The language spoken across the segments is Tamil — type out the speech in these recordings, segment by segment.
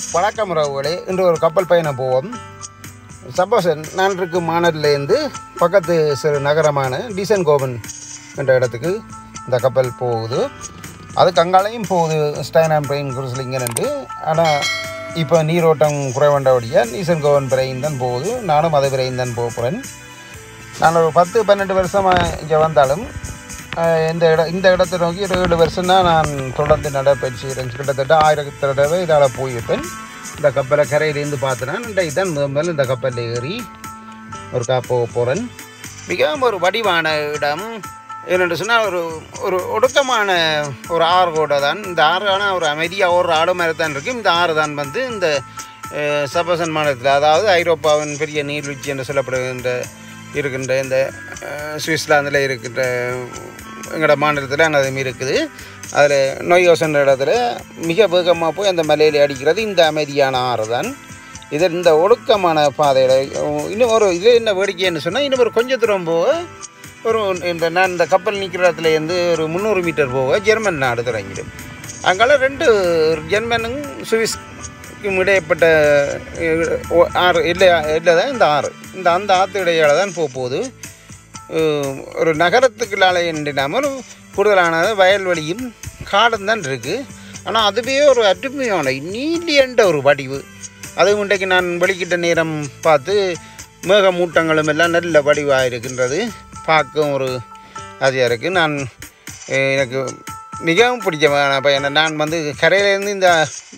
வணக்கம் உறவுகளே இன்று ஒரு கப்பல் பயணம் போவோம் சப்போஸ் நான் இருக்கும் மாநிலேருந்து பக்கத்து சிறு நகரமான டீசன் கோவன் என்ற இடத்துக்கு இந்த கப்பல் போகுது அதுக்கு அங்காலையும் போகுது ஸ்டைன் அண்ட் பிரெயின் குருஸ்லிங்கன் என்று ஆனால் இப்போ நீரோட்டம் குறைவண்டபடியாக நீசன் கோவன் பிரெயின் தான் போகுது நானும் அதை பிரெயின் தான் போக போகிறேன் நான் ஒரு பத்து பன்னெண்டு வருஷமாக இங்கே வந்தாலும் ஆஹ், இந்த இட இந்த இடத்தை நோக்கி ஒரு ஏழு வருஷம் தான் நான் தொடர்ந்து நடைபயிற்சி இருந்துச்சு கிட்டத்தட்ட ஆயிரத்தி தடவை இதால் போயிருப்பேன் இந்த கப்பலை கரையிலேருந்து பார்த்தேன்னா இன்றைக்கு தான் முதல் முதல்ல இந்த கப்பலில் ஏறி ஒரு கா போக போகிறேன் மிகவும் ஒரு வடிவான இடம் என்னென்று சொன்னால் ஒரு ஒரு ஒடுக்கமான ஒரு ஆறு கூட தான் இந்த ஆறு ஆனால் ஒரு அமைதியாக ஒரு ஆடு மாதிரி தான் இருக்கும் இந்த ஆறு தான் வந்து இந்த அஹ், சபசன் மாநிலத்தில் அதாவது ஐரோப்பாவின் பெரிய நீர்வீழ்ச்சி என்று சொல்லப்படுகின்ற இருக்கின்ற இந்த அஹ், சுவிட்சர்லாந்தில் இருக்கின்ற எங்களோட மாநிலத்தில் அதுவும் இருக்குது அதில் நோயோசன்ற இடத்துல மிக வேகமாக போய் அந்த மலையில் அடிக்கிறது இந்த அமைதியான ஆறு தான் இதில் இந்த ஒடுக்கமான பாதையில் இன்னும் ஒரு இது என்ன வேடிக்கைன்னு சொன்னால் இன்னும் ஒரு கொஞ்சம் தூரம் போக ஒரு இந்த நான் இந்த கப்பல் நிற்கிற இடத்துல இருந்து ஒரு முந்நூறு மீட்டர் போக ஜெர்மன் நாடு தொடங்கிடும் அங்கால ரெண்டு ஜெர்மனும் சுவிஸ்க்கும் இடைப்பட்ட அஹ், ஓ- ஆறு இல்லை இல்லை தான் இந்த ஆறு இந்த அந்த ஆற்று இடையால தான் போக போகுது அஹ், ஒரு நகரத்துக்குள்ளால என்றாமல் கூடுதலான வயல்வெளியும் காடும் தான் இருக்குது ஆனால் அதுவே ஒரு அருமையான நீலியண்ட ஒரு வடிவு அதுவும் இன்றைக்கு நான் வெளிக்கிட்ட நேரம் பார்த்து மேகமூட்டங்களும் எல்லாம் நல்ல வடிவாக இருக்கின்றது பார்க்கவும் ஒரு ஆசையாக இருக்குது நான் அஹ், எனக்கு மிகவும் பிடிச்சமான பையன் நான் வந்து கரையிலேருந்து இந்த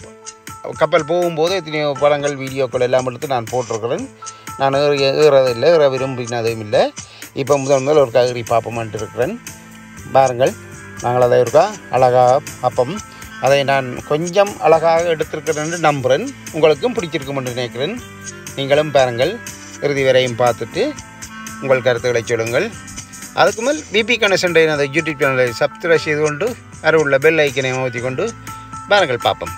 கப்பல் போகும்போது எத்தனையோ படங்கள் வீடியோக்கள் எல்லாம் எடுத்து நான் போட்டிருக்கிறேன் நான் ஏற ஏறதில்லை ஏற விரும்பினதும் இல்லை இப்போ முதல் முதல் ஒரு ககிரி பார்ப்போமான்ட்டு இருக்கிறேன் பாருங்கள் நாங்கள் அதை இருக்கா அழகாக அப்பம் அதை நான் கொஞ்சம் அழகாக எடுத்திருக்கிறேன் என்று நம்புகிறேன் உங்களுக்கும் பிடிச்சிருக்கும் என்று நினைக்கிறேன் நீங்களும் பாருங்கள் இறுதி வரையும் பார்த்துட்டு உங்கள் கருத்துக்களை சொல்லுங்கள் அதுக்கு மேல் பிபி கணேசன் எனது யூடியூப் சேனலை சப்ஸ்கிரைப் செய்து கொண்டு அருள் பெல் ஐக்கனை ஊற்றி கொண்டு பாருங்கள் பார்ப்போம்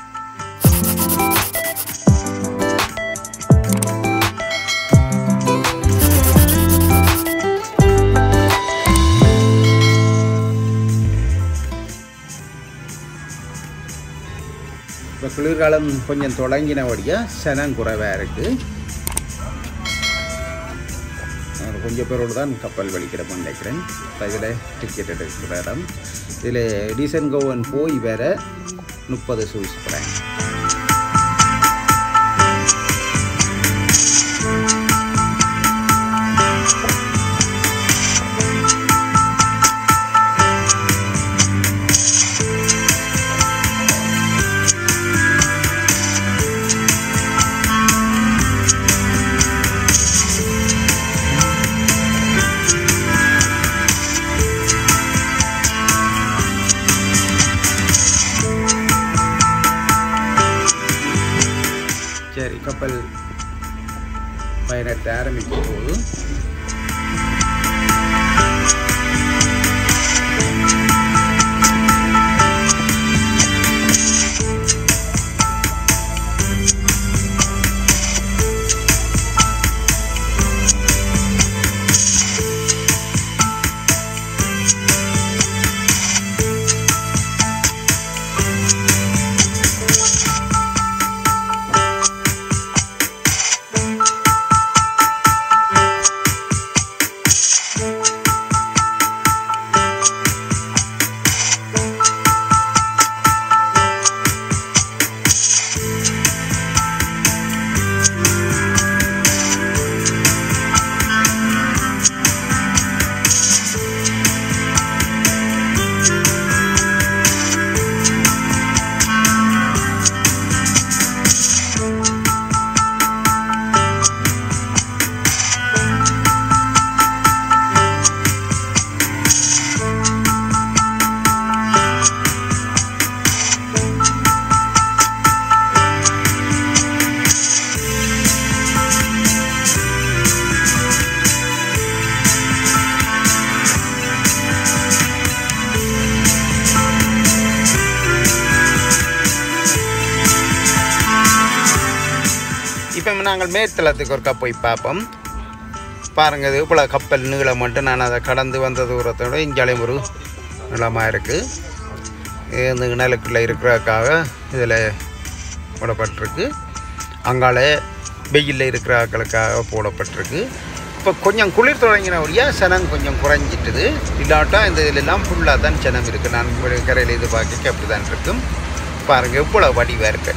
இப்போ குளிர்காலம் கொஞ்சம் தொடங்கினபடியாக சனம் குறைவாக இருக்குது ஒரு கொஞ்சம் பேரோடு தான் கப்பல் வலிக்கிறப்ப நினைக்கிறேன் இப்போ இதில் டிக்கெட் எடுக்கிற இடம் இதில் டீசன் கோவன் போய் வேற முப்பது சூஸ் போகிறேன் சரி கப்பல் பயணத்தை ஆரம்பிக்கும் போது இப்போ நாங்கள் மேற்தளத்துக்கு ஒருக்கா போய் பார்ப்போம் பாருங்கள் இது இவ்வளோ கப்பல் நீளம் மட்டும் நான் அதை கடந்து வந்த தூரத்தோட இஞ்சாலையும் ஒரு நீளமாக இருக்குது இந்த நிலக்குள்ளே இருக்கிறதுக்காக இதில் போடப்பட்டிருக்கு அங்கால வெயிலில் இருக்கிற ஆட்களுக்காக போடப்பட்டிருக்கு இப்போ கொஞ்சம் குளிர் தொடங்கினபடியாக சனம் கொஞ்சம் குறைஞ்சிட்டுது இல்லாட்டா இந்த இதிலெல்லாம் ஃபுல்லாக தான் சனம் இருக்குது நான் கரையில் இது பார்க்க அப்படி தான் இருக்கும் பாருங்கள் எவ்வளோ வடிவாக இருக்கு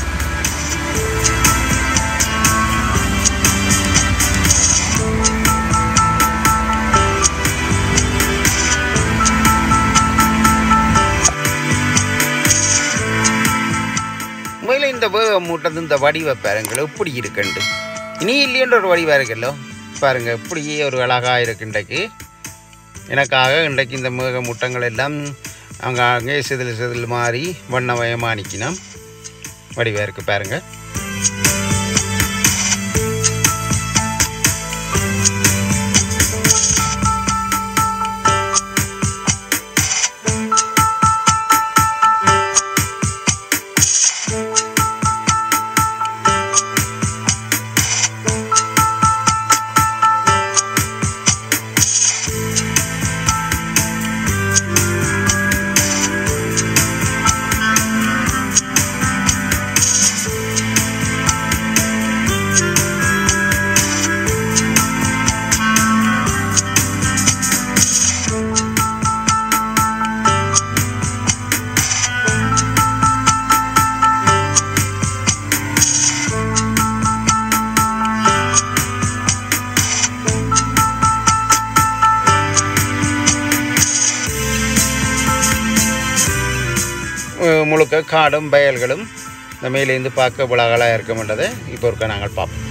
உண்மையில் இந்த வேக மூட்டது இந்த வடிவை பாருங்கள் எப்படி இருக்குண்டு இனி இல்லையன்ற ஒரு வடிவாக இருக்குல்லோ பாருங்கள் இப்படியே ஒரு அழகாக இருக்கு இன்றைக்கு எனக்காக இன்றைக்கு இந்த மேக முட்டங்கள் எல்லாம் அங்கே அங்கே செதில் செதில் மாறி வண்ணமயமாக நிற்கணும் வடிவாக இருக்குது பாருங்கள் அஹ் முழுக்க காடும் வயல்களும் இந்த மேலேருந்து பார்க்க இவ்வளோ அழகாக இருக்கும்ன்றதை இப்போ இருக்க நாங்கள் பார்ப்போம்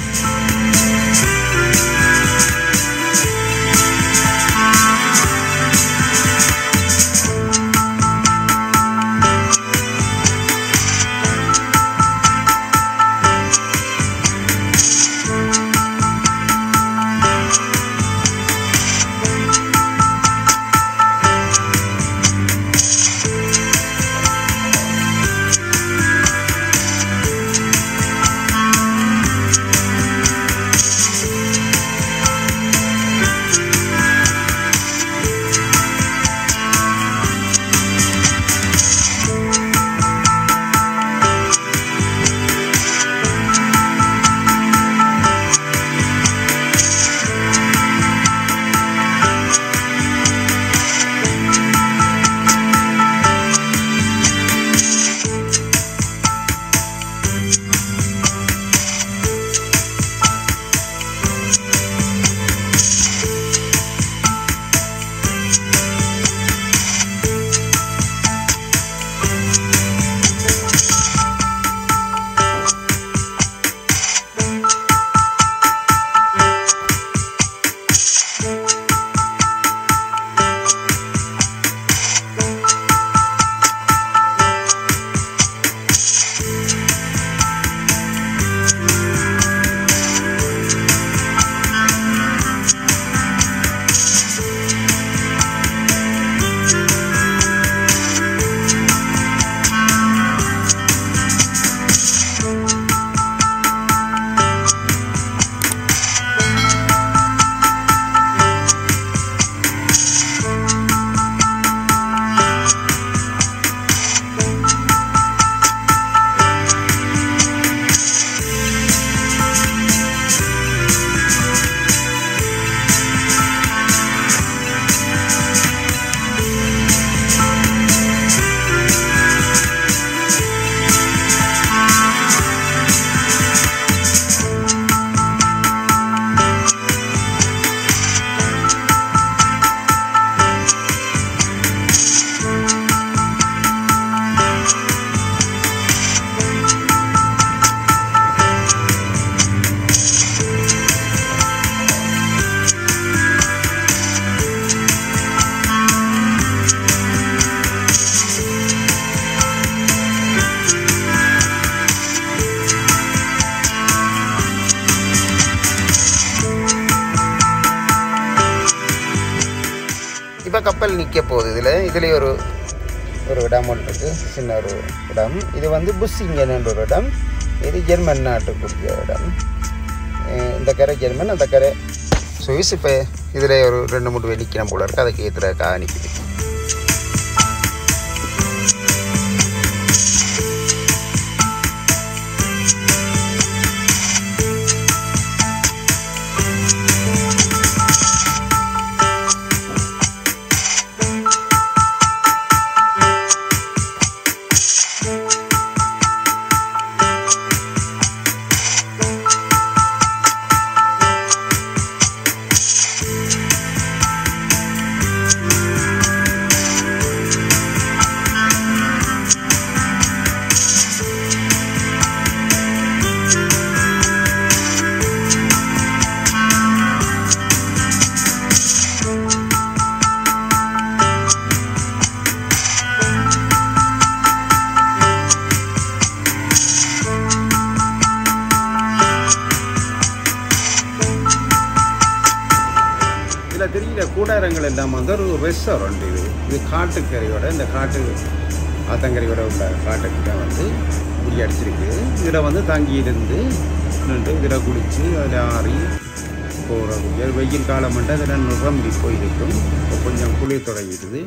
இப்போ கப்பல் நிற்க போகுது இதில் இதுலேயே ஒரு ஒரு இடம் ஒன்று இருக்குது சின்ன ஒரு இடம் இது வந்து புஷ்ஷிங்கன் என்ற ஒரு இடம் இது ஜெர்மன் நாட்டுக்குரிய இடம் அஹ் இந்த கரை ஜெர்மன் அந்த கரை சுவிஸ் இப்போ இதில் ஒரு ரெண்டு மூணு பேர் நிற்கணும் போல இருக்குது அதுக்கு ஏற்றுறதுக்காக நிற்கிது இந்த கூடாரங்கள் எல்லாம் வந்து ஒரு ரெஸ்டாரண்ட் இது இது காட்டுக்கரையோட இந்த காட்டு ஆத்தங்கரையோட உள்ள காட்டுக்கிட்ட வந்து குடி அடிச்சிருக்கு இதில் வந்து தங்கி இருந்து நின்று இதில் குளித்து அதில் ஆறி போகிற வெயில் காலம் மட்டும் அதில் நிரம்பி போயிருக்கும் இப்போ கொஞ்சம் குளிர் தொடங்கிடுது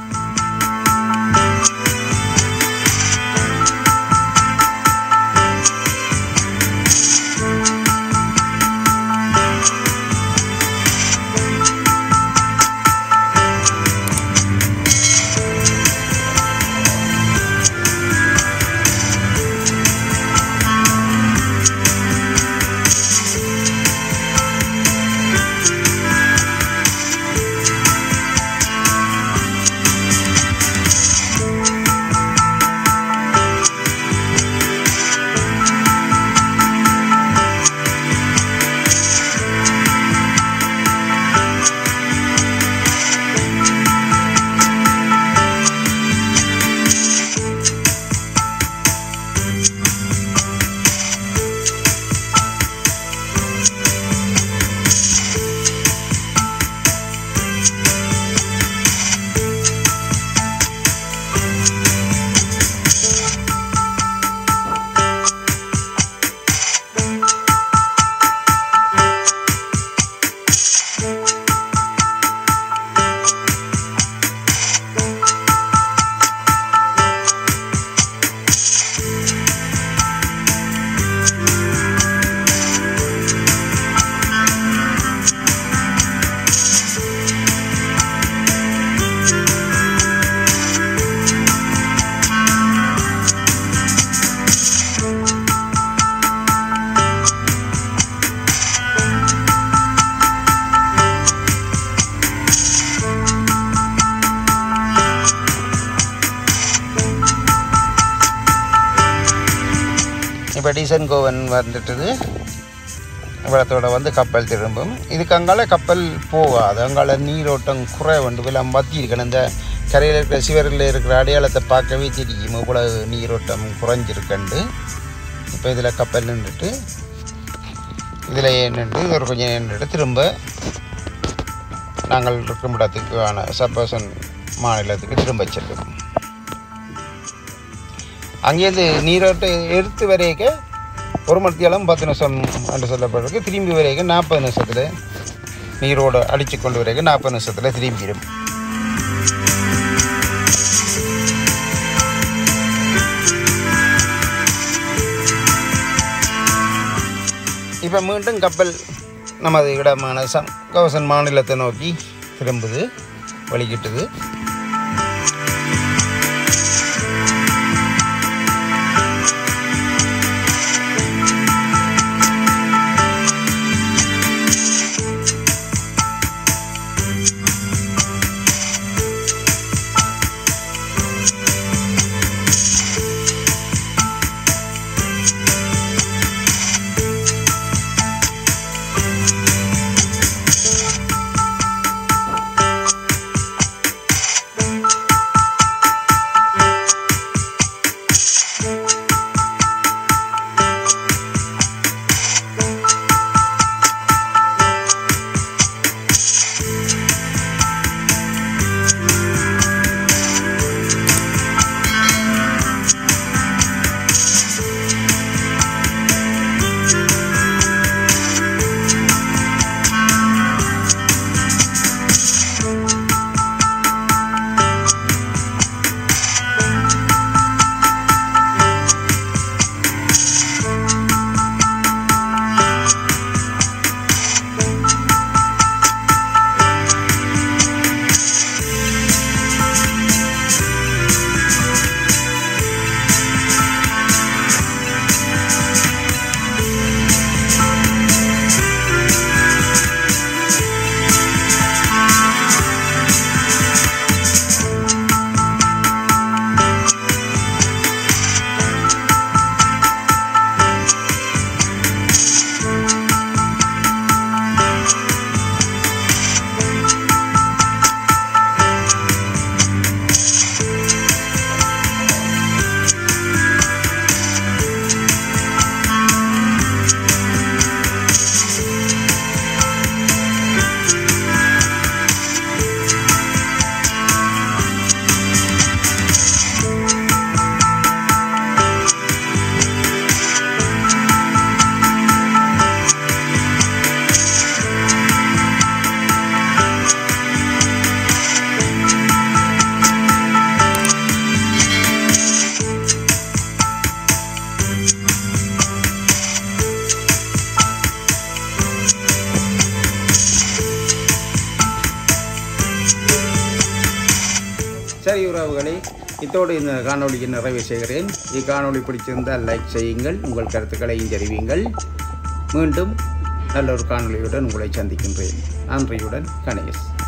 இப்போ டீசன் கோவன் வந்துட்டுது இவ்வளத்தோட வந்து கப்பல் திரும்பும் இதுக்கு அங்கால கப்பல் போகாது அங்கால நீரோட்டம் குறை வந்து எல்லாம் மத்தி இருக்கணும் இந்த கரையில் இருக்கிற சிவரில் இருக்கிற அடையாளத்தை பார்க்கவே தெரியும் இவ்வளவு நீரோட்டம் குறைஞ்சிருக்கண்டு இப்போ இதில் கப்பல் நின்றுட்டு இதில் நின்று ஒரு கொஞ்சம் நின்றுட்டு திரும்ப நாங்கள் இருக்கும் இடத்துக்கான சப்போசன் மாநிலத்துக்கு திரும்ப செல்லும் அங்கேருந்து நீரோட்ட எடுத்து வரைக்க ஒரு மணித்தியாலும் பத்து நிமிஷம் என்று சொல்லப்பட்டிருக்கு திரும்பி வரைக்க நாற்பது நிமிஷத்தில் நீரோடு அடித்து கொண்டு வரைக்க நாற்பது நிமிஷத்தில் திரும்பிடும் இப்போ மீண்டும் கப்பல் நமது இடமான சம் கவசன் மாநிலத்தை நோக்கி திரும்புது வழிகிட்டுது இத்தோடு இந்த காணொளியை நிறைவு செய்கிறேன் இக்காணொளி பிடிச்சிருந்தால் லைக் செய்யுங்கள் உங்கள் கருத்துக்களையும் தெரிவிங்கள் மீண்டும் நல்ல ஒரு காணொளியுடன் உங்களை சந்திக்கின்றேன் நன்றியுடன் கணேஷ்